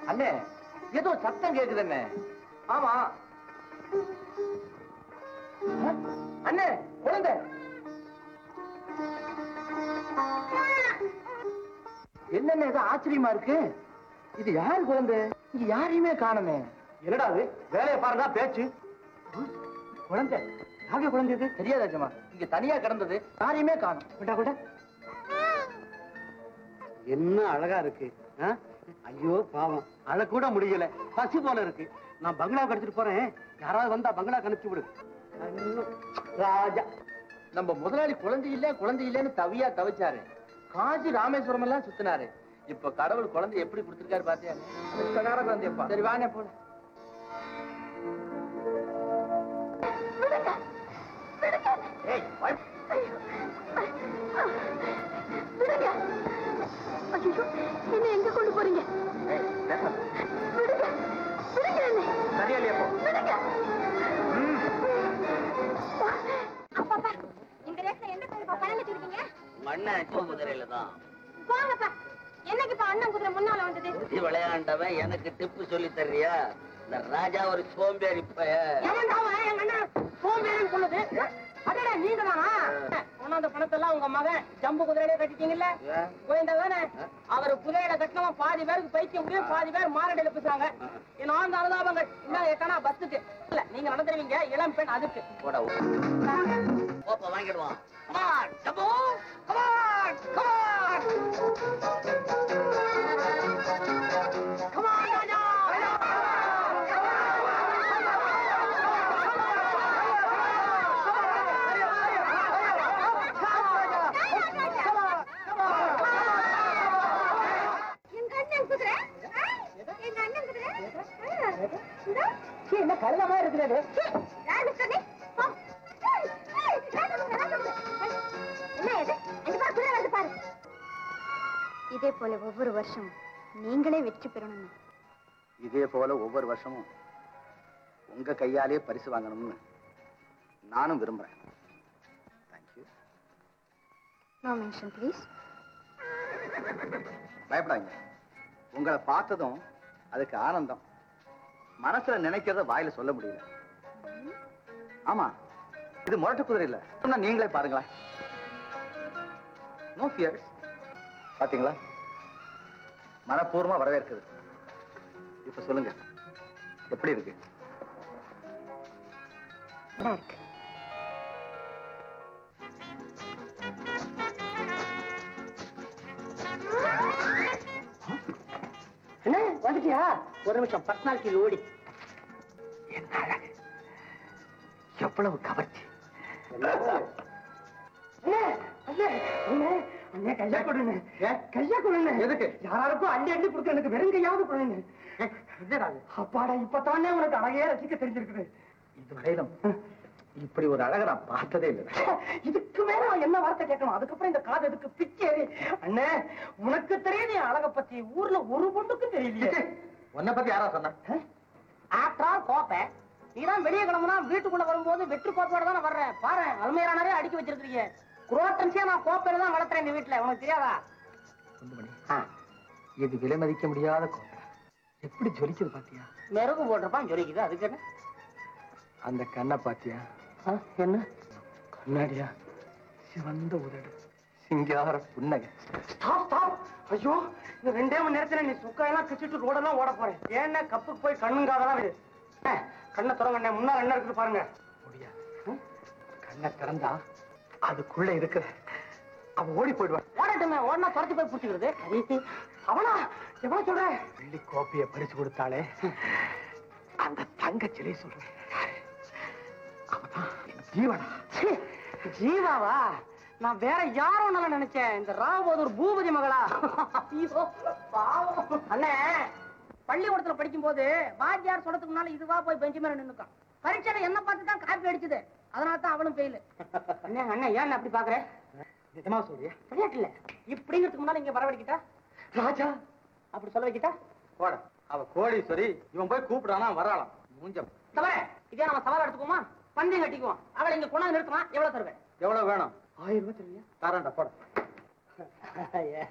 அண்ணே ஏதோ சத்தம் கேக்குதுண்ணே ஆமா அஹ், அண்ணே குழந்தை என்னென்ன ஏதோ ஆச்சரியமா இருக்கு இது யாரு குழந்தை இங்க யாரையுமே காணுமே என்னடா அது வேலையை பாருங்க பேச்சு குழந்தை யாரு குழந்தை இது தெரியாதாச்சம்மா இங்க தனியா கிடந்தது யாரையுமே காணும் விட்டா கூட என்ன அழகா இருக்கு ஆ? ஐயோ பாவம் அழ கூட முடியல பசி போல இருக்கு நான் பங்களாவுக்கு எடுத்துட்டு போறேன் யாராவது வந்தா பங்களா அனுப்பிச்சு விடு ராஜா நம்ம முதலாளி குழந்தை இல்ல குழந்தை இல்லன்னு தவியா தவிச்சாரு காஞ்சி ராமேஸ்வரம் எல்லாம் சுத்தினாரு இப்ப கடவுள் குழந்தை எப்படி கொடுத்திருக்காரு பாத்தியா இஷ்டகார குழந்தையப்பா சரி வானே போல ஏய் வாய்- விடுங்க ஐயோ என்ன எங்க கொண்டு போறீங்க ஏய், பேசாத. விடுங்க விடுங்க என்னை சரியா இல்லையா போ விடுங்க அப்பாப்பா இந்த ரேஸ்ல எந்த குதிரை பணம் வச்சிருக்கீங்க மண்ண குதிரையில தான் போங்கப்பா என்னைக்குப்பா அண்ணன் குதிரை முன்னால வந்தது குதி விளையாண்டவன் எனக்கு டிப்பு சொல்லி தர்றியா இந்த ராஜா ஒரு சோம்பேறி பைய எவன்டா அவன்? எங்க அண்ணன் சோம்பேறின்னு சொல்லுது அடடே நீங்க தானா கொண்டாந்த பணத்தெல்லாம் உங்க மகன் ஜம்பு குதிரையிலே கட்டிட்டீங்கல்ல கோயந்தா தானே அவர் குதிரையில கட்டினவன் பாதி பேருக்கு பைத்தியம் முடியும் பாதி பேர் மாரடையில பேசுறாங்க என் ஆழ்ந்த அனுதாபங்கள் என்ன எட்டனா பஸ்ஸுக்கு இல்ல நீங்க நடந்துருவீங்க இளம் பெண் அதுக்கு போடா கோப்ப வாங்கிடுவான் Come on, Jambu Come on, come on. Come on, ராஜா. எங்க அண்ணன் குதிரை ஆ, எங்க அண்ணன் குதிரை ஆ, இதோ. சீ, என்ன கழுத மாதிரி இருக்குது சீ, யாரு சொன்னே? போ. ஏய், ஏய், ராஜா குதிரை, ராஜா குதிரை. ஏய், என்ன இது அங்க பாரு குதிரை வந்து பாரு இதே போல ஒவ்வொரு வருஷமும் நீங்களே வெற்றி பெறணும் இதே போல ஒவ்வொரு வருஷமும் உங்க கையாலே பரிசு வாங்கணும்னு நானும் விரும்புறேன் தேங்க்யூ நோ மென்ஷன் ப்ளீஸ் பயப்படாதீங்க உங்களை பார்த்ததும் அதுக்கு ஆனந்தம் மனசுல நினைக்கிறத வாயில சொல்ல முடியல ஆமா இது முரட்டு குதிரை இல்ல சொன்னா நீங்களே பாருங்களேன் நோ ஃபியர்ஸ் பாத்தீங்களா மனப்பூர்வமா வரவேற்குது இப்ப சொல்லுங்க எப்படி இருக்கு நல்லா இருக்கு என்ன வந்துட்டியா ஒரு நிமிஷம் பர்சனாலிட்டி லோடி என்ன அழகு எவ்வளவு கவர்ச்சி அண்ணே அண்ணே அண்ணே அண்ணே கையா கொடுங்க கையா கொடுங்க எதுக்கு? யாராருக்கும் அள்ளி அள்ளி கொடுக்க எனக்கு வெறும் கையாவது கொடுங்க என்னடா இது? அப்பாடா இப்பதானே உனக்கு அழகையே ரசிக்க தெரிஞ்சிருக்குது இதுவரையிலும் இப்படி ஒரு அழகை நான் பார்த்ததே இல்லை இதுக்கு மேல நான் என்ன வார்த்தை கேட்கணும் அதுக்கப்புறம் இந்த காது எதுக்கு பிச்சேரி அண்ணே உனக்கு தெரியுது என் அழக பத்தி ஊர்ல ஒரு பொண்ணுக்கும் தெரியலையே உன்னை பத்தி யாரா சொன்ன ஆஃப்டர் ஆல் கோப்பை நீதான் வெளியே கிளம்புனா வீட்டுக்குள்ள வரும்போது வெற்றி கோப்பையோட தானே வர்றேன் பாரு அல்மையானரே அடுக்கி வச்சிருக்கீங்க குரோட்டன்ஸே நான் கோப்பையில தான் வளர்த்துறேன் இந்த வீட்டுல உனக்கு தெரியாதா குண்டுமணி இது விலை மதிக்க முடியாத கோட்டை எப்படி ஜொலிக்குது பாத்தியா மெருகு போட்டிருப்பான் ஜொலிக்குது அதுக்கு என்ன அந்த கண்ணை பாத்தியா ஆ, என்ன கண்ணாடியா சிவந்த உதடு சிங்கார புன்னகை ஸ்டாப் ஸ்டாப் ஐயோ இந்த ரெண்டே மணி நேரத்துல நீ சுக்காயெல்லாம் கிச்சிட்டு ரோடெல்லாம் ஓட போறேன் ஏன்னா கப்புக்கு போய் கண்ணுங்காதெல்லாம் இது அண்ணே, கண்ணை திறங்க முன்னால என்ன இருக்குது பாருங்க முடியாது கண்ணை திறந்தா அதுக்குள்ள இருக்கிற அவ ஓடி போயிடுவான் ஓடட்டுமே ஓடனா துரத்தி போய் பிடிச்சிக்கிறது அவனா எவ்வளவு சொல்ற வெள்ளி கோப்பையை பறிச்சு கொடுத்தாலே அந்த தங்க சிலை சொல்றேன் அவதான் என் ஜீவனா ச்சீ, ஜீவாவா நான் வேற யாரோ நல்லா நினைச்சேன் இந்த ராவபோதூர் பூபதி மகளா ஐயோ பாவம் அண்ணே பள்ளிக்கூடத்துல படிக்கும் போது வாத்தியார் சொல்றதுக்கு முன்னால இதுவா போய் பெஞ்சு மேல நின்னுக்கான் பரீட்சையில என்ன பார்த்து தான் காப்பி அடிச்சது அதனால தான் அவளும் ஃபெயில் அண்ணே அண்ணே ஏன் அப்படி பாக்குற நிஜமா சொல்றியா விளையாட்டுல இப்படிங்கிறதுக்கு முன்னால இங்க வரவழைக்கிட்டா ராஜா அப்படி சொல்ல வைக்கிட்டா போட அவ கோடீஸ்வரி இவன் போய் கூப்பிடானா வராளாம் மூஞ்சம் தவிர இதே நம்ம சவால் எடுத்துக்குவோமா பந்தயம் கட்டிக்குவோம் அவளை இங்க கொண்டாந்து நிறுத்தினா எவ்வளவு தருவேன் எவ்வளவு வேணும் ஆயிரம் ரூபாய் தருவியா தரேன்டா போட